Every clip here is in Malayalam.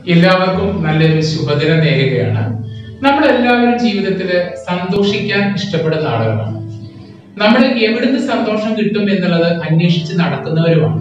എല്ലാവർക്കും നല്ലൊരു ശുഭദിനം നേരുകയാണ് നമ്മളെല്ലാവരും ജീവിതത്തിൽ സന്തോഷിക്കാൻ ഇഷ്ടപ്പെടുന്ന ആളുകളാണ് നമ്മൾ എവിടുന്ന് സന്തോഷം കിട്ടും എന്നുള്ളത് അന്വേഷിച്ച് നടക്കുന്നവരുമാണ്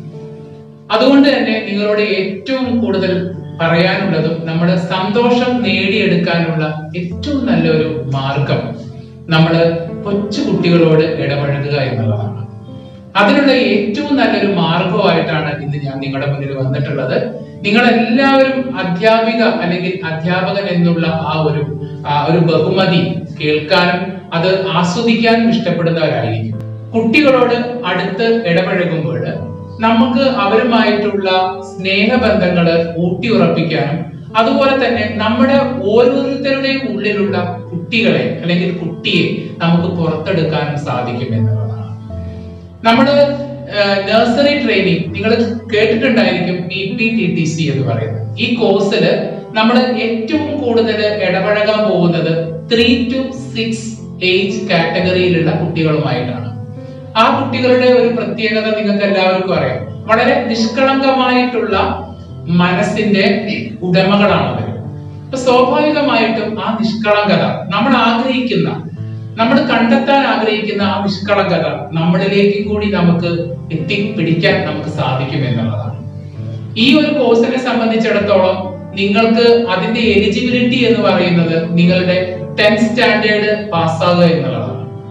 അതുകൊണ്ട് തന്നെ നിങ്ങളോട് ഏറ്റവും കൂടുതൽ പറയാനുള്ളതും നമ്മുടെ സന്തോഷം നേടിയെടുക്കാനുള്ള ഏറ്റവും നല്ലൊരു മാർഗം നമ്മൾ കൊച്ചു കുട്ടികളോട് ഇടപഴകുക എന്നുള്ളതാണ് അതിനുള്ള ഏറ്റവും നല്ലൊരു മാർഗമായിട്ടാണ് ഇന്ന് ഞാൻ നിങ്ങളുടെ മുന്നിൽ വന്നിട്ടുള്ളത് നിങ്ങൾ എല്ലാവരും അധ്യാപിക അല്ലെങ്കിൽ അധ്യാപകൻ എന്നുള്ള ആ ഒരു ആ ഒരു ബഹുമതി കേൾക്കാനും അത് ആസ്വദിക്കാനും ഇഷ്ടപ്പെടുന്നവരായിരിക്കും കുട്ടികളോട് അടുത്ത് ഇടപഴകുമ്പോൾ നമുക്ക് അവരുമായിട്ടുള്ള സ്നേഹബന്ധങ്ങള് ഊട്ടിയുറപ്പിക്കാനും അതുപോലെ തന്നെ നമ്മുടെ ഓരോരുത്തരുടെയും ഉള്ളിലുള്ള കുട്ടികളെ അല്ലെങ്കിൽ കുട്ടിയെ നമുക്ക് പുറത്തെടുക്കാനും സാധിക്കും എന്നുള്ളതാണ് നമ്മുടെ നഴ്സറി ട്രെയിനിങ് നിങ്ങൾ കേട്ടിട്ടുണ്ടായിരിക്കും P P T T C എന്ന് പറയുന്നത് ഈ കോഴ്സിൽ നമ്മൾ ഏറ്റവും കൂടുതൽ ഇടപഴകാൻ പോകുന്നത് ത്രീ ടു സിക്സ് ഏജ് കാറ്റഗറിയിലുള്ള കുട്ടികളുമായിട്ടാണ് ആ കുട്ടികളുടെ ഒരു പ്രത്യേകത നിങ്ങൾക്ക് എല്ലാവർക്കും അറിയാം വളരെ നിഷ്കളങ്കമായിട്ടുള്ള മനസ്സിന്റെ ഉടമകളാണ് അവർ അപ്പൊ സ്വാഭാവികമായിട്ടും ആ നിഷ്കളങ്കത നമ്മൾ ആഗ്രഹിക്കുന്ന നമ്മൾ കണ്ടെത്താൻ ആഗ്രഹിക്കുന്ന ആ നിഷ്കളങ്കത നമ്മളിലേക്ക് കൂടി നമുക്ക് എത്തിപ്പിടിക്കാൻ നമുക്ക് സാധിക്കും എന്നുള്ളതാണ് ഈ ഒരു കോഴ്സിനെ സംബന്ധിച്ചിടത്തോളം നിങ്ങൾക്ക് അതിന്റെ എലിജിബിലിറ്റി എന്ന് പറയുന്നത് നിങ്ങളുടെ ടെൻത്ത് സ്റ്റാൻഡേർഡ് പാസ്സാകുക എന്നുള്ളതാണ്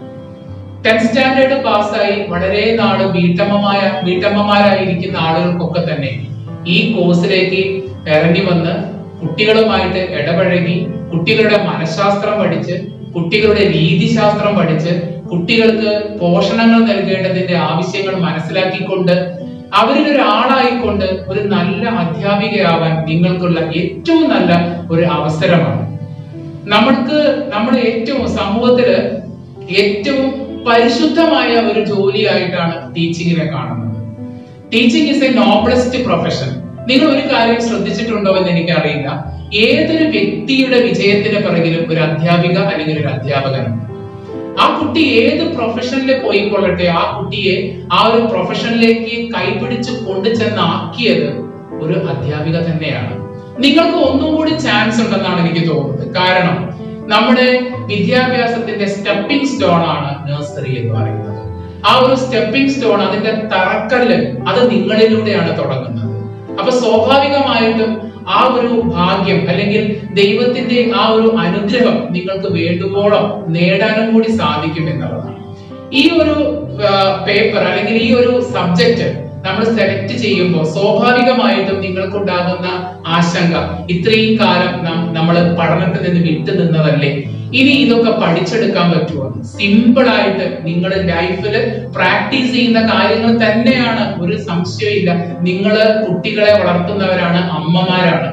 ടെൻത്ത് സ്റ്റാൻഡേർഡ് പാസ്സായി വളരെ നാള് വീട്ടമ്മമായ വീട്ടമ്മമാരായിരിക്കുന്ന ആളുകൾക്കൊക്കെ തന്നെ ഈ കോഴ്സിലേക്ക് ഇറങ്ങി വന്ന് കുട്ടികളുമായിട്ട് ഇടപഴകി കുട്ടികളുടെ മനഃശാസ്ത്രം പഠിച്ച് കുട്ടികളുടെ രീതിശാസ്ത്രം പഠിച്ച് കുട്ടികൾക്ക് പോഷണങ്ങൾ നൽകേണ്ടതിന്റെ ആവശ്യങ്ങൾ മനസ്സിലാക്കിക്കൊണ്ട് അവരിൽ ഒരാളായിക്കൊണ്ട് ഒരു നല്ല അധ്യാപികയാവാൻ നിങ്ങൾക്കുള്ള ഏറ്റവും നല്ല ഒരു അവസരമാണ് നമ്മൾക്ക് നമ്മുടെ ഏറ്റവും സമൂഹത്തില് ഏറ്റവും പരിശുദ്ധമായ ഒരു ജോലിയായിട്ടാണ് ടീച്ചിങ്ങിനെ കാണുന്നത് teaching is a noblest profession നിങ്ങൾ ഒരു കാര്യം ശ്രദ്ധിച്ചിട്ടുണ്ടോ എന്ന് എനിക്കറിയില്ല ഏതൊരു വ്യക്തിയുടെ വിജയത്തിന് പിറകിലും ഒരു അധ്യാപിക അല്ലെങ്കിൽ ഒരു അധ്യാപകനുണ്ട് ആ കുട്ടി ഏത് പ്രൊഫഷനിൽ പോയിക്കൊള്ളട്ടെ ആ കുട്ടിയെ ആ ഒരു പ്രൊഫഷനിലേക്ക് കൈപിടിച്ച് കൊണ്ടുചെന്നാക്കിയത് ഒരു അധ്യാപിക തന്നെയാണ് നിങ്ങൾക്ക് ഒന്നും കൂടി ചാൻസ് ഉണ്ടെന്നാണ് എനിക്ക് തോന്നുന്നത് കാരണം നമ്മുടെ വിദ്യാഭ്യാസത്തിന്റെ സ്റ്റെപ്പിംഗ് സ്റ്റോൺ ആണ് നഴ്സറി എന്ന് പറയുന്നത് ആ ഒരു സ്റ്റെപ്പിംഗ് സ്റ്റോൺ അതിന്റെ തറക്കല്ല് അത് നിങ്ങളിലൂടെയാണ് തുടങ്ങുന്നത് അപ്പൊ സ്വാഭാവികമായിട്ടും ആ ഒരു ഭാഗ്യം അല്ലെങ്കിൽ ദൈവത്തിന്റെ ആ ഒരു അനുഗ്രഹം നിങ്ങൾക്ക് വേണ്ടുവോളം നേടാനും കൂടി സാധിക്കും എന്നുള്ളതാണ് ഈ ഒരു പേപ്പർ അല്ലെങ്കിൽ ഈ ഒരു സബ്ജക്റ്റ് നമ്മൾ സെലക്ട് ചെയ്യുമ്പോൾ സ്വാഭാവികമായിട്ടും നിങ്ങൾക്കുണ്ടാകുന്ന ആശങ്ക ഇത്രയും കാലം നമ്മൾ പഠനത്തിൽ നിന്ന് വിട്ടു നിന്നതല്ലേ ഇനി ഇതൊക്കെ പഠിച്ചെടുക്കാൻ പറ്റുമോ സിമ്പിൾ ആയിട്ട് നിങ്ങളുടെ ലൈഫിൽ പ്രാക്ടീസ് ചെയ്യുന്ന കാര്യങ്ങൾ തന്നെയാണ് ഒരു സംശയമില്ല നിങ്ങൾ കുട്ടികളെ വളർത്തുന്നവരാണ് അമ്മമാരാണ്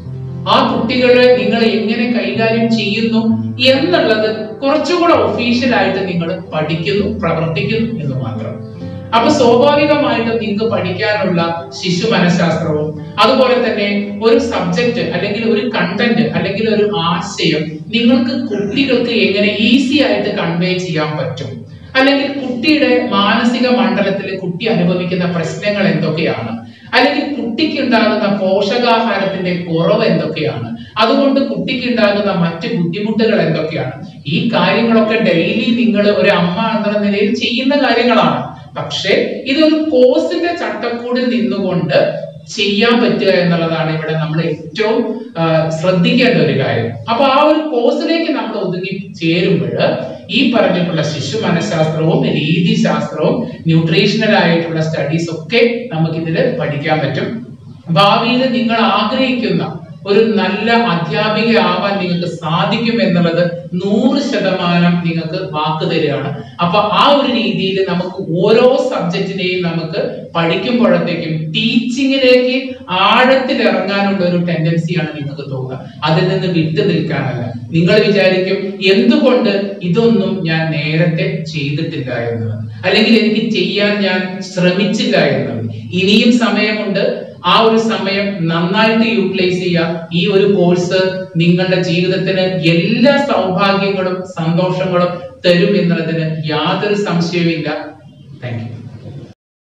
ആ കുട്ടികളെ നിങ്ങൾ എങ്ങനെ കൈകാര്യം ചെയ്യുന്നു എന്നുള്ളത് കുറച്ചുകൂടെ ഒഫീഷ്യൽ ആയിട്ട് നിങ്ങൾ പഠിക്കുന്നു പ്രവർത്തിക്കുന്നു എന്ന് മാത്രം അപ്പൊ സ്വാഭാവികമായിട്ടും നിങ്ങൾക്ക് പഠിക്കാനുള്ള ശിശു മനഃശാസ്ത്രവും അതുപോലെ തന്നെ ഒരു സബ്ജക്റ്റ് അല്ലെങ്കിൽ ഒരു കണ്ടന്റ് അല്ലെങ്കിൽ ഒരു ആശയം നിങ്ങൾക്ക് കുട്ടികൾക്ക് എങ്ങനെ ഈസി ആയിട്ട് കൺവേ ചെയ്യാൻ പറ്റും അല്ലെങ്കിൽ കുട്ടിയുടെ മാനസിക മണ്ഡലത്തിൽ കുട്ടി അനുഭവിക്കുന്ന പ്രശ്നങ്ങൾ എന്തൊക്കെയാണ് അല്ലെങ്കിൽ കുട്ടിക്ക് ഉണ്ടാകുന്ന പോഷകാഹാരത്തിന്റെ കുറവ് എന്തൊക്കെയാണ് അതുകൊണ്ട് കുട്ടിക്ക് ഉണ്ടാകുന്ന മറ്റ് ബുദ്ധിമുട്ടുകൾ എന്തൊക്കെയാണ് ഈ കാര്യങ്ങളൊക്കെ ഡെയിലി നിങ്ങൾ ഒരു അമ്മ എന്ന നിലയിൽ ചെയ്യുന്ന കാര്യങ്ങളാണ് പക്ഷേ ഇതൊരു കോഴ്സിന്റെ ചട്ടക്കൂടിൽ നിന്നുകൊണ്ട് ചെയ്യാൻ പറ്റുക എന്നുള്ളതാണ് ഇവിടെ നമ്മൾ ഏറ്റവും ശ്രദ്ധിക്കേണ്ട ഒരു കാര്യം അപ്പൊ ആ ഒരു കോഴ്സിലേക്ക് നമ്മൾ ഒതുങ്ങി ചേരുമ്പോൾ ഈ പറഞ്ഞിട്ടുള്ള ശിശു മനഃശാസ്ത്രവും രീതിശാസ്ത്രവും ന്യൂട്രീഷണൽ ആയിട്ടുള്ള സ്റ്റഡീസ് ഒക്കെ നമുക്ക് ഇതിൽ പഠിക്കാൻ പറ്റും ഭാവിയിൽ നിങ്ങൾ ആഗ്രഹിക്കുന്ന ഒരു നല്ല അധ്യാപിക ആവാൻ നിങ്ങൾക്ക് സാധിക്കും എന്നുള്ളത് നൂറ് ശതമാനം നിങ്ങൾക്ക് വാക്ക് തരികയാണ് അപ്പൊ ആ ഒരു രീതിയിൽ നമുക്ക് ഓരോ സബ്ജക്റ്റിനെയും നമുക്ക് പഠിക്കുമ്പോഴത്തേക്കും ടീച്ചിങ്ങിലേക്ക് ആഴത്തിൽ ഇറങ്ങാനുള്ള ഒരു ടെൻഡൻസിയാണ് നിങ്ങൾക്ക് തോന്നുക അതിൽ നിന്ന് വിട്ടു നിൽക്കാനല്ല നിങ്ങൾ വിചാരിക്കും എന്തുകൊണ്ട് ഇതൊന്നും ഞാൻ നേരത്തെ ചെയ്തിട്ടില്ല എന്നുള്ളത് അല്ലെങ്കിൽ എനിക്ക് ചെയ്യാൻ ഞാൻ ശ്രമിച്ചില്ല എന്നുള്ളത് ഇനിയും സമയമുണ്ട് ആ ഒരു സമയം നന്നായിട്ട് യൂട്ടിലൈസ് ചെയ്യുക ഈ ഒരു കോഴ്സ് നിങ്ങളുടെ ജീവിതത്തിന് എല്ലാ സൗഭാഗ്യങ്ങളും സന്തോഷങ്ങളും തരും എന്നുള്ളതിന് യാതൊരു സംശയവുമില്ല താങ്ക് യു